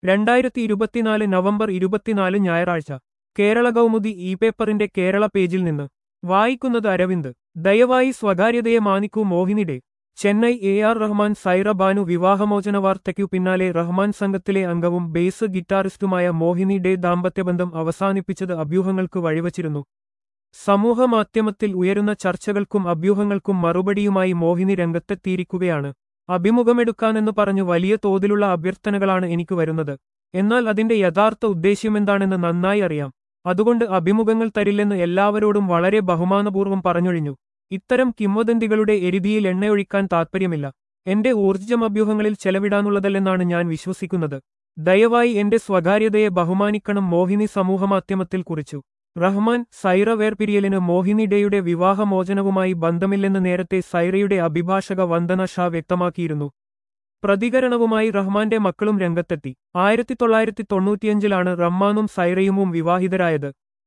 രണ്ടായിരത്തി ഇരുപത്തിനാല് നവംബർ ഇരുപത്തിനാല് ഞായറാഴ്ച കേരള കൗമുദി ഇ പേപ്പറിന്റെ കേരള പേജിൽ നിന്ന് വായിക്കുന്നത് അരവിന്ദ് ദയവായി സ്വകാര്യതയെ മാനിക്കൂ മോഹിനി ഡേ ചെന്നൈ എ ആർ റഹ്മാൻ സൈറ ബാനു വിവാഹമോചന വാർത്തയ്ക്കു പിന്നാലെ റഹ്മാൻ സംഘത്തിലെ അംഗവും ബേസ് ഗിറ്റാറിസ്റ്റുമായ മോഹിനി ഡേ ദാമ്പത്യബന്ധം അവസാനിപ്പിച്ചത് അഭ്യൂഹങ്ങൾക്ക് വഴിവച്ചിരുന്നു സമൂഹമാധ്യമത്തിൽ ഉയരുന്ന ചർച്ചകൾക്കും അഭ്യൂഹങ്ങൾക്കും മറുപടിയുമായി മോഹിനി രംഗത്തെത്തിയിരിക്കുകയാണ് അഭിമുഖമെടുക്കാനെന്ന് പറഞ്ഞു വലിയ തോതിലുള്ള അഭ്യർത്ഥനകളാണ് എനിക്ക് വരുന്നത് എന്നാൽ അതിന്റെ യഥാർത്ഥ ഉദ്ദേശ്യമെന്താണെന്ന് നന്നായി അറിയാം അതുകൊണ്ട് അഭിമുഖങ്ങൾ തരില്ലെന്ന് എല്ലാവരോടും വളരെ ബഹുമാനപൂർവ്വം പറഞ്ഞൊഴിഞ്ഞു ഇത്തരം കിംവദന്തികളുടെ എരുതിയിൽ എണ്ണയൊഴിക്കാൻ താൽപ്പര്യമില്ല എന്റെ ഊർജ്ജം അഭ്യൂഹങ്ങളിൽ ചെലവിടാനുള്ളതല്ലെന്നാണ് ഞാൻ വിശ്വസിക്കുന്നത് ദയവായി എന്റെ സ്വകാര്യതയെ ബഹുമാനിക്കണം മോഹിനി സമൂഹമാധ്യമത്തിൽ കുറിച്ചു റഹ്മാൻ സൈറ വേർപിരിയലിന് മോഹിനി ഡേയുടെ വിവാഹമോചനവുമായി ബന്ധമില്ലെന്ന് നേരത്തെ സൈറയുടെ അഭിഭാഷക വന്ദന ഷാ വ്യക്തമാക്കിയിരുന്നു പ്രതികരണവുമായി റഹ്മാന്റെ മക്കളും രംഗത്തെത്തി ആയിരത്തി തൊള്ളായിരത്തി തൊണ്ണൂറ്റിയഞ്ചിലാണ് റഹ്മാനും സൈറയുമും വിവാഹിതരായത്